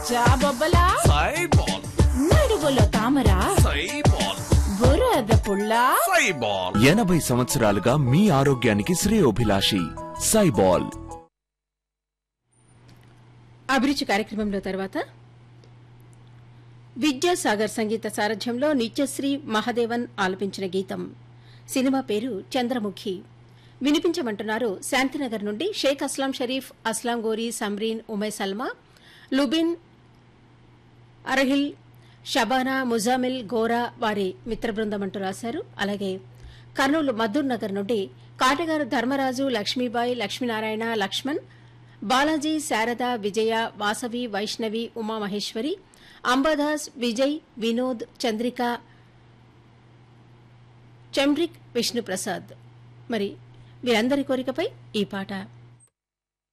జాబొబ్బలా సైబాల్ నడువులో తామర సైబాల్ బురద పుల్ల సైబాల్ ఎనభై సంవత్సరాలుగా మీ ఆరోగ్యానికి శ్రేయోభిలాషి సైబాల్ అభిరుచి కార్యక్రమంలో తర్వాత విద్యాసాగర్ సంగీత సారథ్యంలో నిత్యశ్రీ మహదేవన్ ఆలపించిన గీతం సినిమా పేరు చంద్రముఖి వినిపించమంటున్నారు శాంతినగర్ నుండి షేక్ అస్లాం షరీఫ్ అస్లాం గోరీ సమ్రీన్ ఉమై సల్మా లుబిన్ అరహిల్ షబానా ముజామిల్ గోరా వారి మిత్ర బృందం అంటూ రాశారు అలాగే కర్నూలు మద్దూర్ నగర్ నుండి కాటగారు ధర్మరాజు లక్ష్మీబాయి లక్ష్మీనారాయణ లక్ష్మణ్ బాలాజీ శారద విజయ వాసవి వైష్ణవి ఉమామహేశ్వరి అంబాదాస్ విజయ్ వినోద్ చంద్రిక చండ్రిక్ విష్ణుప్రసాద్ మరి వీరందరి కోరికపై ఈ పాట